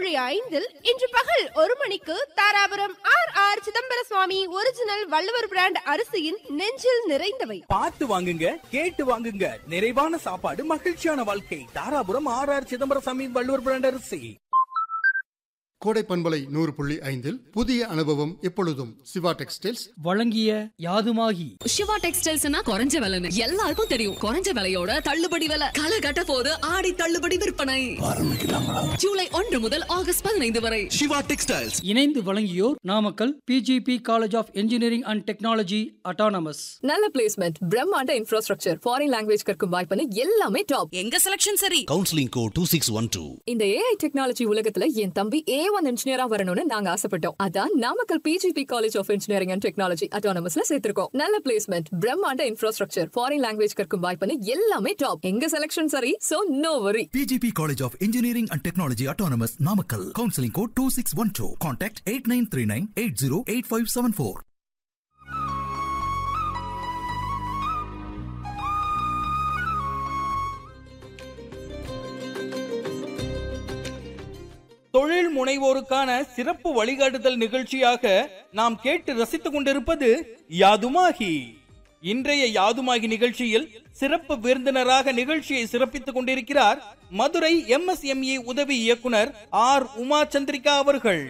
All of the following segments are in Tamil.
புள்ளி ஐந்தில் இன்று பகல் ஒரு மணிக்கு Dharapuram R R Chidambara Swamy original Valluvar brand அரிசியின் நெஞ்சில் நிறைந்தவை பார்த்து வாங்குங்க கேட்டு வாங்குங்க நிறைவான சாப்பாடு மகிழ்ச்சியான வாழ்க்கை Dharapuram R R Chidambarasamy Valluvar brand அரிசி கோடை பண்பலை நூறு புள்ளி ஐந்தில் புதிய அனுபவம் எப்பொழுதும் சிவா டெக்ஸ்டைல்ஸ் வழங்கிய யாதுமாகி சிவா டெக்ஸ்டைல்ஸ்னா குறைஞ்ச விலைன்னு எல்லாருக்கும் தெரியும் குறைஞ்ச விலையோட தள்ளுபடி விலை களை கட்ட போது ஆடி தள்ளுபடி விற்பனை ஜூலை ஒன்று முதல் ஆகஸ்ட் பதினைந்து வரை சிவா டெக்ஸ்டைல்ஸ் இணைந்து வழங்கியோர் Namakkal P G P college of engineering and technology autonomous நல்ல பிளேஸ்மெண்ட் பிரம்மாண்ட இன்ஃப்ராஸ்ட்ரக்சர் ஃபாரின் லாங்குவேஜ் கற்கும் வாய்ப்புன்னு எல்லாமே டாப் எங்க செலக்ஷன் சரி counselling code two six one two இந்த ஏஐ டெக்னாலஜி உலகத்துல என் தம்பி ஏ ஒன் இன்ஜினியரா வரணும்னு நாங்க ஆசைப்பட்டோம் அதான் Namakkal P G P college of engineering and technology அட்டானமஸ்ல சேர்த்திருக்கோம் நல்ல பிளேஸ்மெண்ட் பிரம்மாண்ட இன்ஃப்ராஸ்ட்ரக்சர் ஃபாரின் லாங்குவேஜ் கற்கும் வாய்ப்புன்னு எல்லாமே டாப் எங்க செலக்ஷன் சரி so no worry PGP College of Engineering and Technology Autonomous Namakkal. Counseling code 2612. Contact 8939 808574. தொழில் முனைவோருக்கான சிறப்பு வழிகாட்டுதல் நிகழ்ச்சியாக நாம் கேட்டு ரசித்துக் கொண்டிருப்பது யாதுமாகி இன்றைய யாதுமாகி நிகழ்ச்சியில் சிறப்பு விருந்தினராக நிகழ்ச்சியை சிறப்பித்துக் கொண்டிருக்கிறார் மதுரை எம்எஸ்எம்இ உதவி இயக்குனர் ஆர் உமா சந்திரிகா அவர்கள்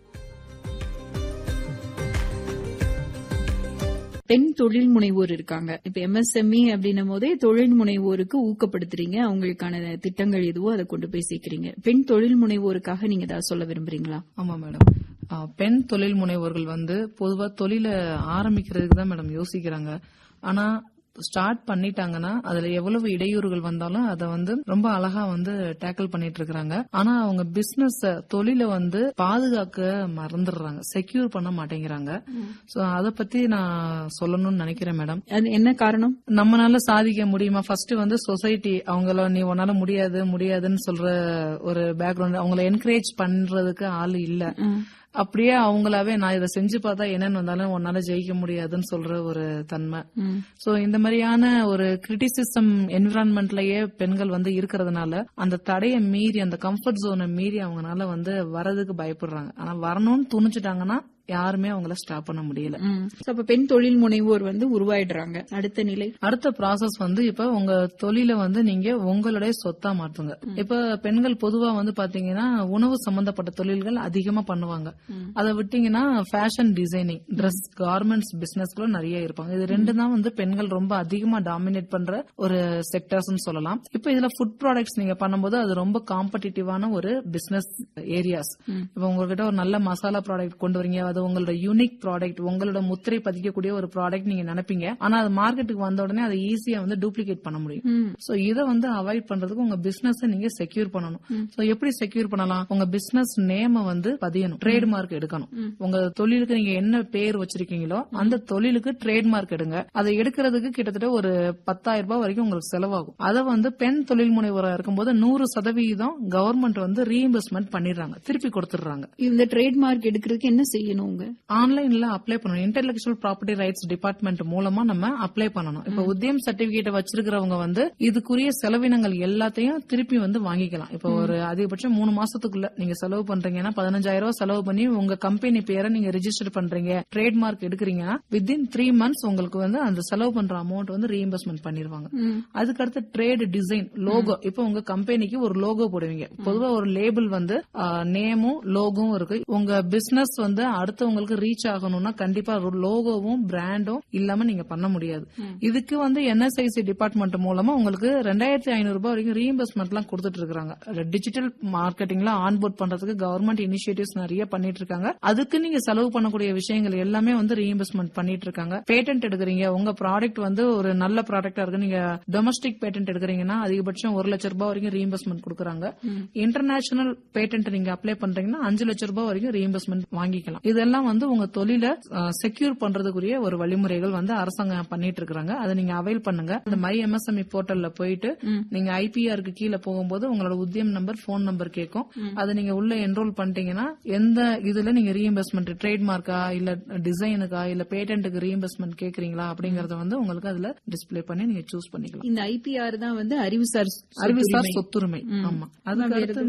பெண் தொழில் முனைவோர் இருக்காங்க இப்ப எம்எஸ்எம்இ அப்படின்னும் போதே தொழில் முனைவோருக்கு ஊக்கப்படுத்துறீங்க அவங்களுக்கான திட்டங்கள் எதுவோ அதை கொண்டு போய் சேர்க்கறீங்க பெண் தொழில் முனைவோருக்காக நீங்க ஏதாவது சொல்ல விரும்புறீங்களா ஆமா மேடம் ஆ, பெண் தொழில் முனைவோர்கள் வந்து பொதுவா தொழில ஆரம்பிக்கிறதுக்கு தான் மேடம் யோசிக்கிறாங்க ஆனா ஸ்டார்ட் பண்ணிட்டாங்கன்னா அதுல எவ்வளவு இடையூறுகள் வந்தாலும் அதை வந்து ரொம்ப அழகா வந்து டேக்கிள் பண்ணிட்டு இருக்காங்க ஆனா அவங்க பிசினஸ் தொழில வந்து பாதுகாக்க மறந்துடுறாங்க செக்யூர் பண்ண மாட்டேங்கிறாங்க சோ அத பத்தி நான் சொல்லணும்னு நினைக்கிறேன் மேடம் அது என்ன காரணம் நம்மளால சாதிக்க முடியுமா ஃபர்ஸ்ட் வந்து சொசைட்டி அவங்கள நீ உன்னால முடியாது முடியாதுன்னு சொல்ற ஒரு பேக்ரவுண்ட் அவங்கள என்கரேஜ் பண்றதுக்கு ஆள் இல்ல அப்படியே அவங்களாவே நான் இதை செஞ்சு பார்த்தா என்னன்னு வந்தாலும் உன்னால ஜெயிக்க முடியாதுன்னு சொல்ற ஒரு தன்மை சோ இந்த மாதிரியான ஒரு கிரிட்டிசிசம் என்விரான்மெண்ட்லயே பெண்கள் வந்து இருக்கிறதுனால அந்த தடையை மீறி அந்த கம்ஃபர்ட் ஜோனை மீறி அவங்கனால வந்து வரதுக்கு பயப்படுறாங்க ஆனா வரணும்னு துணிச்சிட்டாங்கன்னா யாருமே அவங்கள ஸ்டாப் பண்ண முடியல ம். So, அப்ப பெண் தொழில் முனைவோர் வந்து உருவாயிடுறாங்க அடுத்த நிலை அடுத்த ப்ராசஸ் வந்து இப்ப உங்க தொழில வந்து நீங்க உங்களுடைய சொத்தா மாத்துங்க இப்ப பெண்கள் பொதுவா வந்து பாத்தீங்கன்னா உணவு சம்பந்தப்பட்ட தொழில்கள் அதிகமா பண்ணுவாங்க அதை விட்டீங்கன்னா ஃபேஷன் டிசைனிங் Dress கார்மெண்ட்ஸ் பிசினஸ்க்குள்ள நிறைய இருப்பாங்க இது ரெண்டு தான் வந்து பெண்கள் ரொம்ப அதிகமா டாமினேட் பண்ற ஒரு செக்டர்ஸ் சொல்லலாம் இப்ப இதுல ஃபுட் ப்ராடக்ட்ஸ் நீங்க பண்ணும்போது அது ரொம்ப காம்படிட்டிவான ஒரு பிசினஸ் ஏரியாஸ் இப்ப உங்ககிட்ட ஒரு நல்ல மசாலா ப்ராடக்ட் கொண்டு வரீங்க அது உங்களோட யூனிக் ப்ராடக்ட் உங்களோட முத்திரை பதிக்கக்கூடிய ஒரு ப்ராடக்ட் நீங்க நினைப்பீங்க ஆனா அது மார்க்கெட்டுக்கு வந்த உடனே அதை ஈஸியா வந்து டூப்ளிகேட் பண்ண முடியும் சோ இதை வந்து அவாய்ட் பண்றதுக்கு உங்க பிசினஸ் நீங்க செக்யூர் பண்ணணும் சோ எப்படி செக்யூர் பண்ணலாம் உங்க பிசினஸ் நேம வந்து பதியணும் ட்ரேட்மார்க் எடுக்கணும் உங்க தொழிலுக்கு நீங்க என்ன பேர் வச்சிருக்கீங்களோ அந்த தொழிலுக்கு ட்ரேட்மார்க் எடுங்க அதை எடுக்கிறதுக்கு கிட்டத்தட்ட ஒரு பத்தாயிரம் ரூபாய் வரைக்கும் உங்களுக்கு செலவாகும் அதை வந்து பெண் தொழில் முனைவோரா இருக்கும்போது நூறு சதவீதம் கவர்மெண்ட் வந்து ரீஇம்பர்ஸ்மெண்ட் பண்ணிடுறாங்க திருப்பி கொடுத்துடுறாங்க இந்த ட்ரேட்மார்க் எடுக்கிறதுக்கு என்ன செய்யணும் உங்க ஆன்லைன்ல அப்ளை பண்ணணும் இன்டெலெக்சுவல் ப்ராப்பர்ட்டி ரைட்ஸ் டிபார்ட்மெண்ட் மூலமா நம்ம அப்ளை பண்ணணும் இப்ப உத்தியம் சர்டிபிகேட் வச்சிருக்கிறவங்க வந்து இதுக்குரிய செலவினங்கள் எல்லாத்தையும் திருப்பி வந்து வாங்கிக்கலாம் இப்ப ஒரு அதிகபட்சம் மூணு மாசத்துக்குள்ள நீங்க செலவு பண்றீங்கன்னா பதினஞ்சாயிரம் ரூபாய் செலவு பண்ணி உங்க கம்பெனி பேரை நீங்க ரெஜிஸ்டர் பண்றீங்க ட்ரேட்மார்க் எடுக்கிறீங்கன்னா வித்தின் த்ரீ மந்த்ஸ் உங்களுக்கு வந்து அந்த செலவு பண்ற அமௌண்ட் வந்து ரீஇம்பர்ஸ்மெண்ட் பண்ணிருவாங்க அதுக்கடுத்து ட்ரேட் டிசைன் லோகோ இப்ப உங்க கம்பெனிக்கு ஒரு லோகோ போடுவீங்க பொதுவா ஒரு லேபிள் வந்து நேமும் லோகோவும் இருக்கு உங்க பிசினஸ் வந்து அடுத்தவங்களுக்கு ரீச் ஆகணும்னா கண்டிப்பா லோகோவும் பிராண்டும் இல்லாம நீங்க பண்ண முடியாது இதுக்கு வந்து என்எஸ்ஐசி டிபார்ட்மெண்ட் மூலமா உங்களுக்கு ரெண்டாயிரத்தி ஐநூறு ரூபாய் வரைக்கும் ரீஇம்பர்ஸ்மெண்ட் எல்லாம் கொடுத்துட்டு இருக்காங்க டிஜிட்டல் மார்க்கெட்டிங்ல ஆன்போர்ட் பண்றதுக்கு கவர்மெண்ட் இனிஷியேட்டிவ்ஸ் நிறைய பண்ணிட்டு இருக்காங்க அதுக்கு நீங்க செலவு பண்ணக்கூடிய விஷயங்கள் எல்லாமே வந்து ரீஇம்பர்ஸ்மெண்ட் பண்ணிட்டு இருக்காங்க பேட்டன்ட் எடுக்கிறீங்க உங்க ப்ராடக்ட் வந்து ஒரு நல்ல ப்ராடக்டா இருக்கு நீங்க டொமஸ்டிக் பேட்டன்ட் எடுக்கிறீங்கன்னா அதிகபட்சம் ஒரு லட்சம் ரூபாய் வரைக்கும் ரீஇம்பர்ஸ்மெண்ட் கொடுக்குறாங்க இன்டர்நேஷனல் பேட்டன்ட் நீங்க அப்ளை பண்றீங்கன்னா அஞ்சு லட்சம் ரூபாய் வரைக்கும் ரீஇம்பர்ஸ்மெண்ட் வாங்கிக்கலாம் இதெல்லாம் வந்து உங்க தொழில செக்யூர் பண்றதுக்குரிய ஒரு வழிமுறைகள் வந்து அரசாங்கம் பண்ணிட்டு இருக்காங்க அதை நீங்க அவைல் பண்ணுங்க இந்த மை எம்எஸ்எம்இ போர்ட்டல்ல போயிட்டு நீங்க ஐபிஆருக்கு கீழே போகும்போது உங்களோட உத்தியம் நம்பர் போன் நம்பர் கேட்கும் அதை நீங்க உள்ள என்ரோல் பண்ணிட்டீங்கன்னா எந்த இதுல நீங்க ரீஇம்பர்ஸ்மெண்ட் ட்ரேட்மார்க்கா இல்ல டிசைனுக்கா இல்ல பேட்டன்ட்டுக்கு ரீஇம்பர்ஸ்மெண்ட் கேக்குறீங்களா அப்படிங்கறத வந்து உங்களுக்கு அதுல டிஸ்ப்ளே பண்ணி நீங்க சூஸ் பண்ணிக்கலாம் இந்த ஐபிஆர் தான் வந்து அறிவுசார் அறிவுசார் சொத்துரிமை. சொத்துரிமை ம். ஆமா ஆனா வேற அதுக்கு அடுத்து